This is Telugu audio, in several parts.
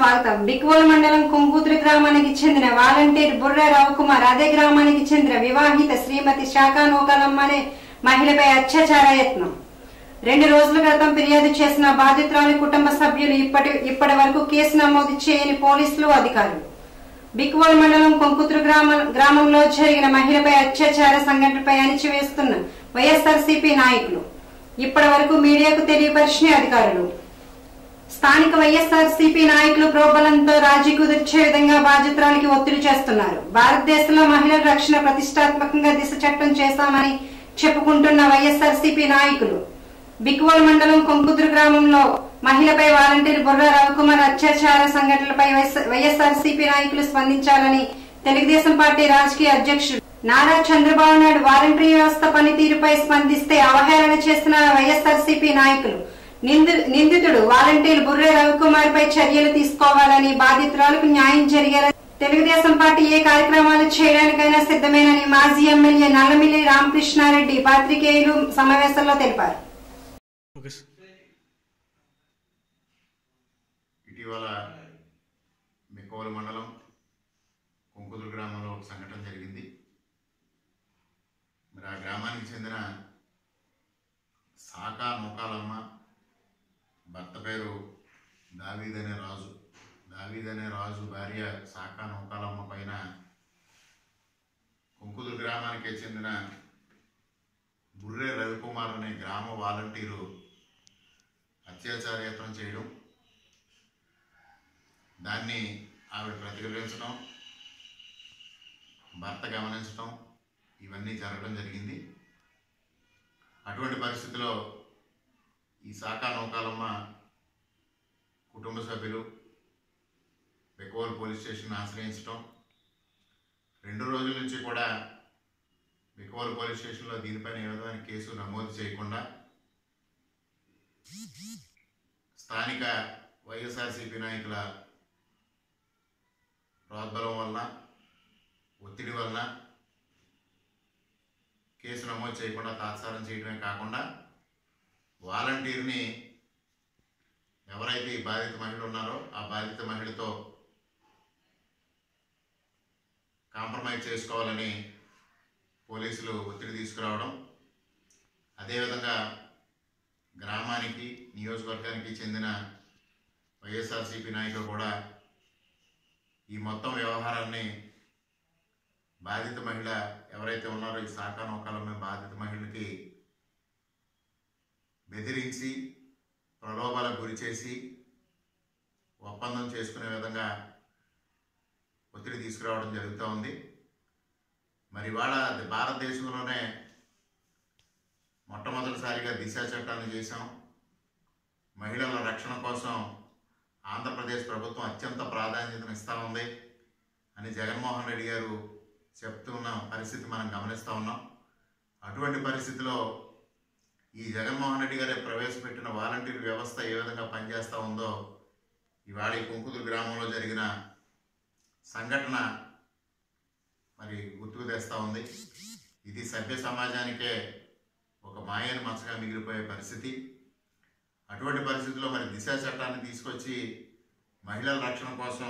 స్వాగతం బిక్వోల్ మండలం కొంకూతురు గ్రామానికి చెందిన వాలంటీర్ బుర్ర రవికుమార్ అదే గ్రామానికి చెందిన వివాహిత శ్రీమతి శాఖా నూకలమ్మ అనే మహిళపై అత్యాచార యత్నం రెండు రోజుల క్రితం ఫిర్యాదు చేసిన బాధితురాలి కుటుంబ సభ్యులు ఇప్పటి ఇప్పటి వరకు కేసు నమోదు చేయని పోలీసులు అధికారులు బిక్వోల్ మండలం కొంకుతురు గ్రామ గ్రామంలో జరిగిన మహిళపై అత్యాచార సంఘటనపై అణిచివేస్తున్న వైఎస్ఆర్సీపీ నాయకులు ఇప్పటి వరకు మీడియాకు తెలియపరిచిన అధికారులు స్థానిక వైఎస్ఆర్ సిపి నాయకులు ప్రోబలంతో రాజీ కుదిర్చే విధంగా బాధితురాలికి ఒత్తిడి చేస్తున్నారు భారతదేశంలో మహిళల రక్షణ ప్రతిష్టాత్మకంగా దిశ చట్టం చేశామని చెప్పుకుంటున్న వైఎస్ఆర్ సిపి నాయకులు బిక్వోల్ మండలం కొంకుదురు గ్రామంలో మహిళపై వాలంటీర్ బుర్ర రవికుమార్ అత్యాచార సంఘటనలపై వైఎస్ఆర్ సిపి నాయకులు స్పందించాలని తెలుగుదేశం పార్టీ రాజకీయ అధ్యక్షుడు నారా చంద్రబాబు నాయుడు వాలంటరీ వ్యవస్థ పనితీరుపై స్పందిస్తే అవహేళన చేస్తున్న వైఎస్ఆర్ సిపి నాయకులు నిందు- నిందితుడు వాలంటీర్ బుర్రే రవికుమార్ పై చర్యలు తీసుకోవాలని బాధితురాలకు న్యాయం జరిగేలా తెలుగుదేశం పార్టీ ఏ కార్యక్రమాలు చేయడానికైనా సిద్ధమేనని మాజీ ఎమ్మెల్యే నల్లమిల్లి రామకృష్ణారెడ్డి పాత్రికేయులు సమావేశంలో తెలిపారు ఓకే సార్ ఇటీవల మెకోవల మండలం కుంకుదురు గ్రామంలో ఒక సంఘటన జరిగింది మరి ఆ గ్రామానికి చెందిన సాకా నూకాలమ్మ భర్త పేరు దావీద్ అనే రాజు దావీద్ అనే రాజు భార్య సాకా నూకాలమ్మ పైన కుంకుదురు గ్రామానికి చెందిన బుర్రే రవికుమార్ అనే గ్రామ వాలంటీరు అత్యాచార యత్నం చేయడం దాన్ని ఆవిడ ప్రతిఘటించడం భర్త గమనించడం ఇవన్నీ జరగడం జరిగింది అటువంటి పరిస్థితిలో ఈ శాఖా నౌకాలమ్మ కుటుంబ సభ్యులు బెకోవల్ పోలీస్ స్టేషన్ ఆశ్రయించడం రెండు రోజుల నుంచి కూడా బెకోవల్ పోలీస్ స్టేషన్లో దీనిపైన ఏ విధమైన కేసు నమోదు చేయకుండా స్థానిక వైఎస్ఆర్సీపీ నాయకుల ప్రోద్బలం వలన ఒత్తిడి వలన కేసు నమోదు చేయకుండా తాత్సారం చేయడమే కాకుండా వాలంటీర్ని ఎవరైతే ఈ బాధిత మహిళ ఉన్నారో ఆ బాధిత మహిళతో కాంప్రమైజ్ చేసుకోవాలని పోలీసులు ఒత్తిడి తీసుకురావడం అదేవిధంగా గ్రామానికి నియోజకవర్గానికి చెందిన వైఎస్ఆర్సీపీ నాయకులు కూడా ఈ మొత్తం వ్యవహారాన్ని బాధిత మహిళ ఎవరైతే ఉన్నారో ఈ శాఖా నౌకాలమ్మ బాధిత మహిళకి బెదిరించి ప్రలోభాలకు గురి చేసి ఒప్పందం చేసుకునే విధంగా ఒత్తిడి తీసుకురావడం జరుగుతూ ఉంది మరి ఇవాళ భారతదేశంలోనే మొట్టమొదటిసారిగా దిశ చట్టాన్ని చేశాం మహిళల రక్షణ కోసం ఆంధ్రప్రదేశ్ ప్రభుత్వం అత్యంత ప్రాధాన్యతను ఇస్తా ఉంది అని జగన్మోహన్ రెడ్డి గారు చెప్తున్న పరిస్థితి మనం గమనిస్తూ ఉన్నాం అటువంటి పరిస్థితిలో ఈ జగన్మోహన్ రెడ్డి గారే ప్రవేశపెట్టిన వాలంటీర్ వ్యవస్థ ఏ విధంగా పనిచేస్తూ ఉందో ఇవాళ ఈ కుంకుదురు గ్రామంలో జరిగిన సంఘటన మరి గుర్తుకు తెస్తూ ఉంది ఇది సభ్య సమాజానికే ఒక మాయని మచ్చగా మిగిలిపోయే పరిస్థితి అటువంటి పరిస్థితుల్లో మరి దిశ చట్టాన్ని తీసుకొచ్చి మహిళల రక్షణ కోసం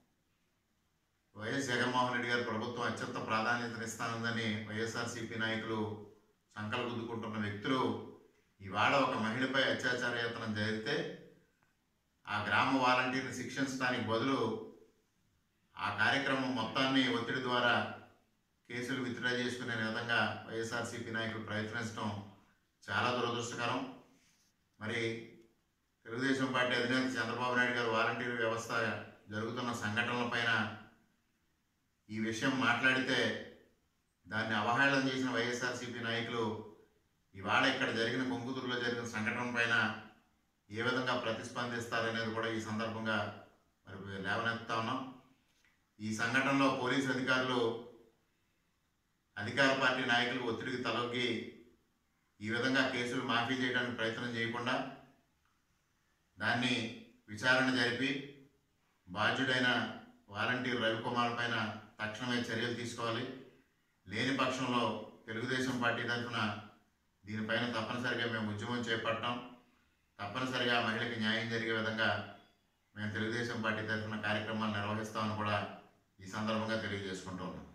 వైఎస్ జగన్మోహన్ రెడ్డి గారి ప్రభుత్వం అత్యంత ప్రాధాన్యతనిస్తానందని వైఎస్ఆర్సీపీ నాయకులు సంకలు గుద్దుకుంటున్న వ్యక్తులు ఇవాళ ఒక మహిళపై అత్యాచార యత్నం జరిగితే ఆ గ్రామ వాలంటీర్ని శిక్షించడానికి బదులు ఆ కార్యక్రమం మొత్తాన్ని ఒత్తిడి ద్వారా కేసులు విత్డ్రా చేసుకునే విధంగా వైఎస్ఆర్సీపీ నాయకులు ప్రయత్నించడం చాలా దురదృష్టకరం మరి తెలుగుదేశం పార్టీ అధినేత చంద్రబాబు నాయుడు గారు వాలంటీర్ వ్యవస్థ జరుగుతున్న సంఘటనలపైన ఈ విషయం మాట్లాడితే దాన్ని అవహేళన చేసిన వైఎస్ఆర్సీపీ నాయకులు ఇవాళ ఇక్కడ జరిగిన కొంకుతురులో జరిగిన సంఘటన పైన ఏ విధంగా ప్రతిస్పందిస్తారనేది కూడా ఈ సందర్భంగా మరి లేవనెత్తుతా ఉన్నాం ఈ సంఘటనలో పోలీసు అధికారులు అధికార పార్టీ నాయకులు ఒత్తిడికి తలొగ్గి ఈ విధంగా కేసులు మాఫీ చేయడానికి ప్రయత్నం చేయకుండా దాన్ని విచారణ జరిపి బాధ్యుడైన వాలంటీర్ రవికుమార్ పైన తక్షణమే చర్యలు తీసుకోవాలి లేని పక్షంలో తెలుగుదేశం పార్టీ తరఫున దీనిపైన తప్పనిసరిగా మేము ఉద్యమం చేపట్టాం తప్పనిసరిగా ఆ మహిళకి న్యాయం జరిగే విధంగా మేము తెలుగుదేశం పార్టీ తరఫున కార్యక్రమాలు నిర్వహిస్తామని కూడా ఈ సందర్భంగా తెలియజేసుకుంటూ ఉన్నాం